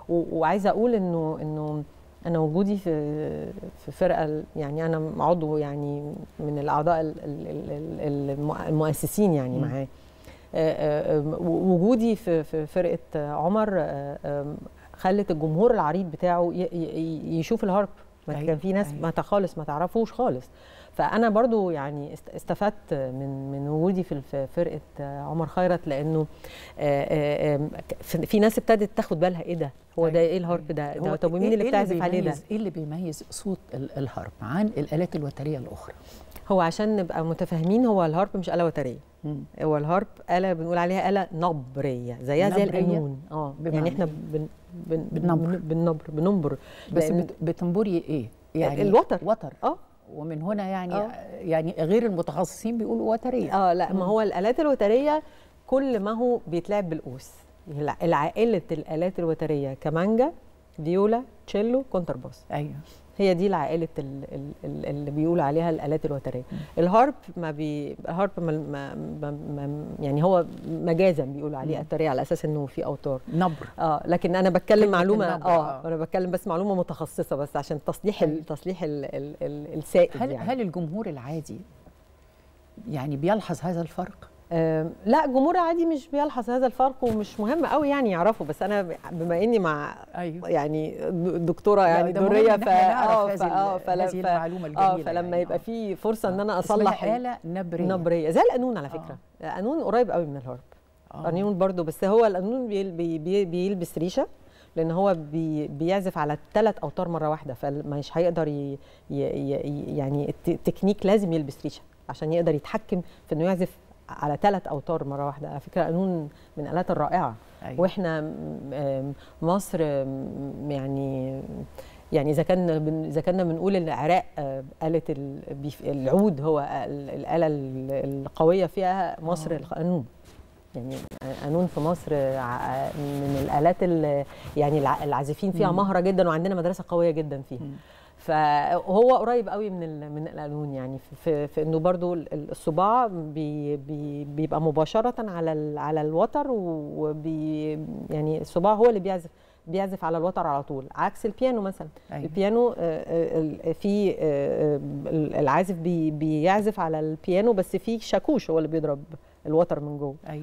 وعايزه اقول انه انه انا وجودي في في فرقه يعني انا عضو يعني من الاعضاء ال- ال- ال- الم- المؤسسين يعني مم. معاه آه، آه، وجودي في في فرقه عمر آه، آه، خلت الجمهور العريض بتاعه ي- ي- يشوف الهارب ما أيوة، كان في ناس أيوة. ما تا- خالص ما تعرفوش خالص فانا برضو يعني است- استفدت من من وجودي في الف- فرقه عمر خيرت لانه آه، آه، آه، في في ناس ابتدت تاخد بالها ايه ده هو ده أيوة، ايه الهارب ده هو ده طب ومين إيه- اللي إيه بتعزف عليه ده بيميز- ايه اللي بيميز صوت ال- الهارب عن الالات الوتريه الاخرى هو عشان نبقى متفاهمين هو الهارب مش آلة وترية مم. هو الهارب آلة بنقول عليها آلة نبرية زيها زي نبرية؟ القانون اه بمعنى يعني احنا إيه؟ بن بن بننبر. بن- بننبر بننبر بس لأن- بت- بتنبري ايه يعني الوتر. وتر اه ومن هنا يعني آه. يعني غير المتخصصين بيقولوا وتريه اه لا ما مم. هو الآلات الوترية كل ما هو بيتلعب بالقوس الع- العائلة الآلات الوترية كمانجا فيولا تشيلو كونترباس ايوه هي دي العائلة ال- ال- ال- اللي بيقولوا عليها الآلات الوترية الهارب ما بي الهارب ما ما ما ما يعني هو مجازا بيقولوا عليه مم. أترية على أساس إنه في أوتار نبر اه لكن انا بتكلم كلمة معلومه النبرة، اه آه. انا بتكلم بس معلومه متخصصه بس عشان تصليح أيوة. ال تصليح ال ال ال السائد هل يعني هل الجمهور العادي يعني بيلحظ هذا الفرق آم، لا الجمهور عادي مش بيلحظ هذا الفرق ومش مهم قوي يعني يعرفه بس انا ب- بما اني مع ايوه يعني دكتوره يعني ده مهم دريه إن ف إحنا نعرف اه هذه ف اه ال- فلا- هذه ف- المعلومة اه الجميلة فلما يعني، يبقى آه. في فرصه ان انا اسمها اصلح ال- آلة نبرية نبريه زي القانون على فكره القانون قريب قوي من الهارب آه. قانون برضو بس هو القانون بي بي بي بيلبس ريشه لان هو بي بيعزف على ثلاث اوتار مره واحده فمش هيقدر ي ي ي يعني الت- التكنيك لازم يلبس ريشه عشان يقدر يتحكم في انه يعزف على ثلاث اوتار مره واحده على فكره قانون من الالات الرائعه أيوة. واحنا م- م- مصر م- يعني يعني اذا كان بن- اذا كنا بنقول العراق آه، آلة ال- بيف- العود هو ال- الآلة ال- القوية فيها مصر آه. القانون يعني قانون في مصر ع- من الآلات ال- يعني الع- العازفين فيها مم. مهرة جدا وعندنا مدرسة قوية جدا فيها مم. فهو قريب قوي من ال- من القانون يعني في- في, في انه برضو ال- ال- الصباع بي بي بيبقى مباشره على ال على الوتر وبي يعني الصباع هو اللي بيعزف بيعزف على الوتر على طول عكس البيانو مثلا أيوة. البيانو آه، آه، ال- في آه، آه، العازف بي بيعزف على البيانو بس في شاكوش هو اللي بيضرب الوتر من جوه أيوة.